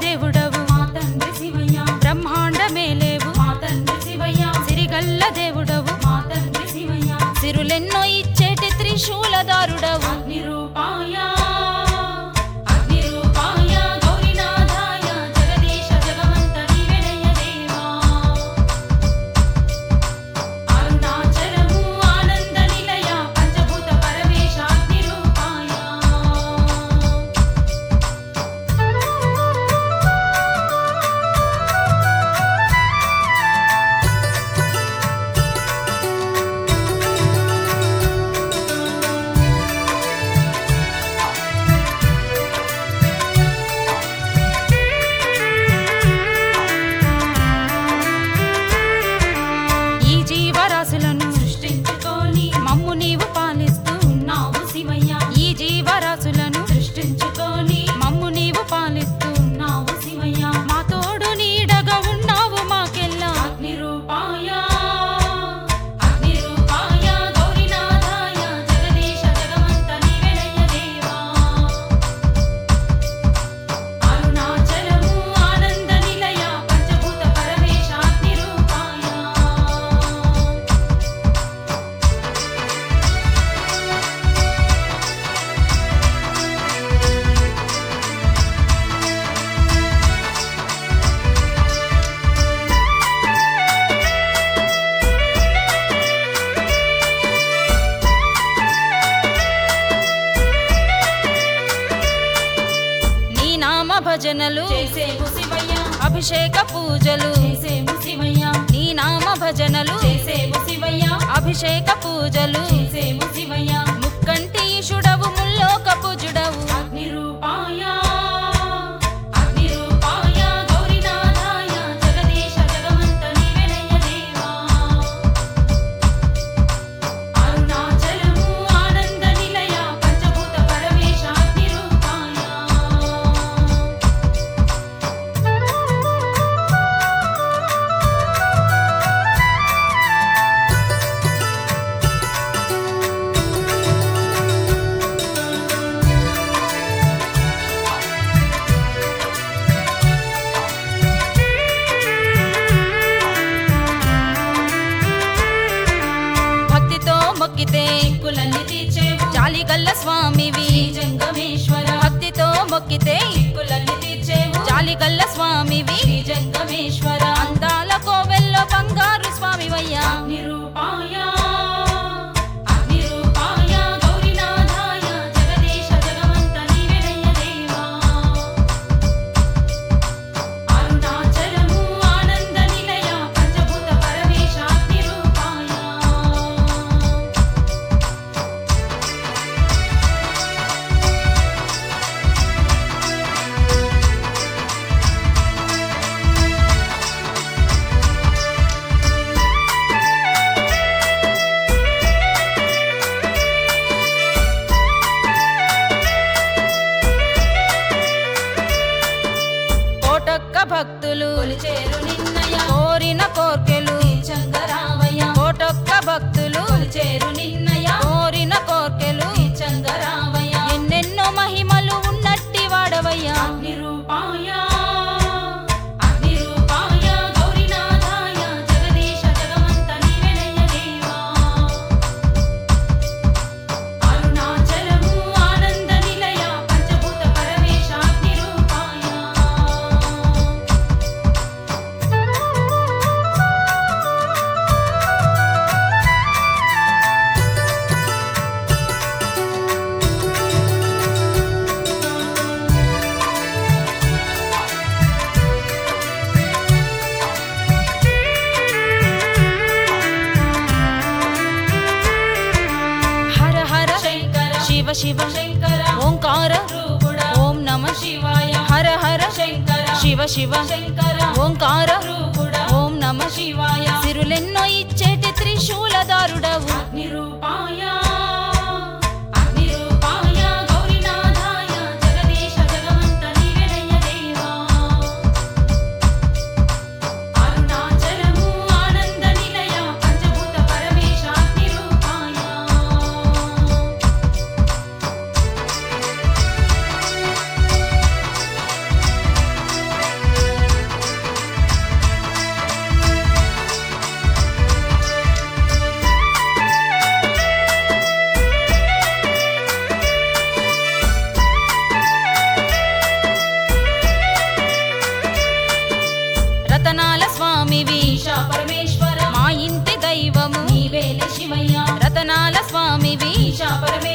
దేవుడవు మా తండ్రి శివయ్య బ్రహ్మాండ మేలేవు మా తండ్రి శివయ్య సిరిగల్ల దేవుడవు మా తండ్రి శివయ్య సిరులెన్నో ఇచ్చేటి త్రిశూలదారుడవు అగ్ని రూపాయ అగ్ని రూపాయ గౌరీనాథాయ జగదీశ జగమంత నీవెనయ్య దేవా అరుణాచలము ఆనంద నిలయ పంచభూత పరమేశ అగ్ని రూపాయ ఈ జీవరాశులను సృష్టించుకొని మమ్ము నీవు పాలిస్తూ ఉన్నావు శివయ్య ఈ జీవరాశులను సృష్టించుకొని మమ్ము నీవు పాలిస్తూ ఉన్నావు శివయ్య మా తోడు నీడగా ఉన్నావు మాకెల్లా అగ్ని రూపాయ అగ్ని రూపాయ గౌరీనాథాయ జగదీశ జగమంత నీవెనయ్య దేవా అరుణాచలము ఆనంద నిలయ పంచభూత పరమేశ అగ్ని రూపాయ నీ నామ భజనలు చేసేము శివయ్య అభిషేక పూజలు చేసేము శివయ్య నీ నామ భజనలు చేసేము శివయ్య అభిషేక పూజలు చేసేము శివయ్య ముక్కంటి ఈశుడవు ముల్లోక పూజుడవు అగ్ని రూపాయ అగ్ని రూపాయ గౌరీనాథాయ జగదీశ జగమంత నీవెనయ్య దేవా అరుణాచలము ఆనంద నిలయ పంచభూత పరమేశ అగ్ని రూపాయ భక్తితో మొక్కితే చిక్కులన్నీ తీర్చేవు జాలి గల్ల స్వామివి శ్రీ జంగమేశ్వర భక్తితో మొక్కితే చిక్కులన్నీ తీర్చేవు జాలి గల్ల స్వామివి శ్రీ జంగమేశ్వర అందాల కోవెల్లో బంగారు స్వామివయ్యా అగ్ని రూపాయ అగ్ని రూపాయ గౌరీనాథాయ జగదీశ జగమంత నీవెనయ్య దేవా అరుణాచలము ఆనంద నిలయ పంచభూత పరమేశ అగ్ని రూపాయ కోటొక్క భక్తులు కొలిచేరు నిన్నయ కోరిన కోర్కెలు చంగరామయ్య కోటొక్క భక్తులు కొలిచేరు నిన్నయ కోరిన కోర్కెలు చంగరామయ్య ఎన్నెన్నో మహిమలు ఉన్నట్టి వాడవయ్యా అగ్ని రూపాయ అగ్ని రూపాయ గౌరీనాథాయ జగదీశ జగమంత నీవెనయ్య దేవా అరుణాచలము ఆనంద నిలయ పంచభూత పరమేశ అగ్ని రూపాయ హర హర శంకర శివ శివ శంకర ఓంకార రూపుడా ఓం నమ శివాయ హర హర శంకర శివ శివ శంకర ఓంకార రూపుడా ఓం నమ శివాయ సిరులెన్నో ఇచ్చేటి త్రిశూలదారుడవు అగ్ని రూపాయ అగ్ని రూపాయ గౌరీనాథాయ జగదీశ జగమంత నీవెనయ్య దేవా అరుణాచలము ఆనంద నిలయ పంచభూత పరమేశ అగ్ని రూపాయ స్వామివి ఈశా పరమేశ